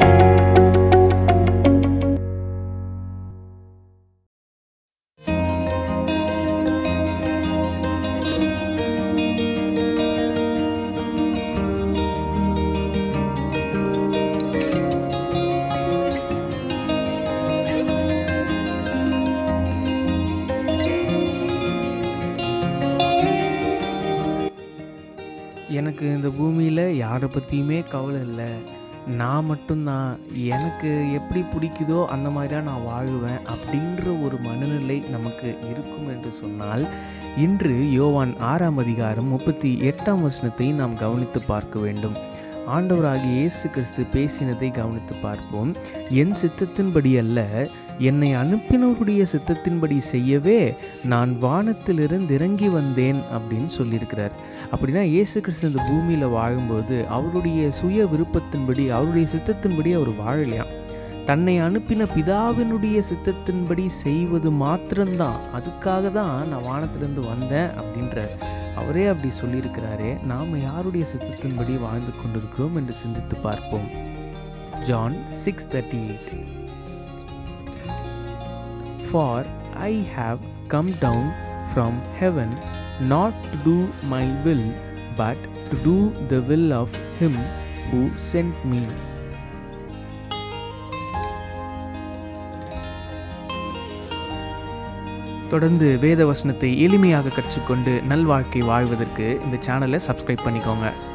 எனக்கு இந்த பூமியில் யாரை பற்றியுமே கவலை இல்லை நான் மட்டும்தான் எனக்கு எப்படி பிடிக்குதோ அந்த மாதிரி தான் நான் வாழுவேன் அப்படின்ற ஒரு மனநிலை நமக்கு இருக்கும் என்று சொன்னால் இன்று யோவான் ஆறாம் அதிகாரம் முப்பத்தி எட்டாம் வசனத்தை நாம் கவனித்து பார்க்க வேண்டும் ஆண்டவராகிய இயேசு கிறிஸ்து பேசினதை கவனித்து பார்ப்போம் என் சித்தத்தின்படி அல்ல என்னை அனுப்பினவருடைய சித்தத்தின்படி செய்யவே நான் வானத்திலிருந்து இறங்கி வந்தேன் அப்படின்னு சொல்லியிருக்கிறார் அப்படின்னா இயேசு கிறிஸ்து இந்த பூமியில் வாழும்போது அவருடைய சுய விருப்பத்தின்படி அவருடைய சித்தத்தின்படி அவர் வாழலையாம் தன்னை அனுப்பின பிதாவினுடைய சித்தத்தின்படி செய்வது மாத்திரம்தான் அதுக்காக தான் நான் வானத்திலிருந்து வந்தேன் அப்படின்றார் அவரே அப்படி சொல்லியிருக்கிறாரே நாம் யாருடைய சித்தத்தின்படி வாழ்ந்து கொண்டிருக்கிறோம் என்று சிந்தித்து பார்ப்போம் John six thirty eight for I have come down from heaven not to do my will, but to do the will of Him who sent me. தொடர்ந்து வேத வசனத்தை எளிமையாக கற்றுக்கொண்டு நல்வாழ்க்கை வாழ்வதற்கு இந்த சேனலை சப்ஸ்கிரைப் பண்ணிக்கோங்க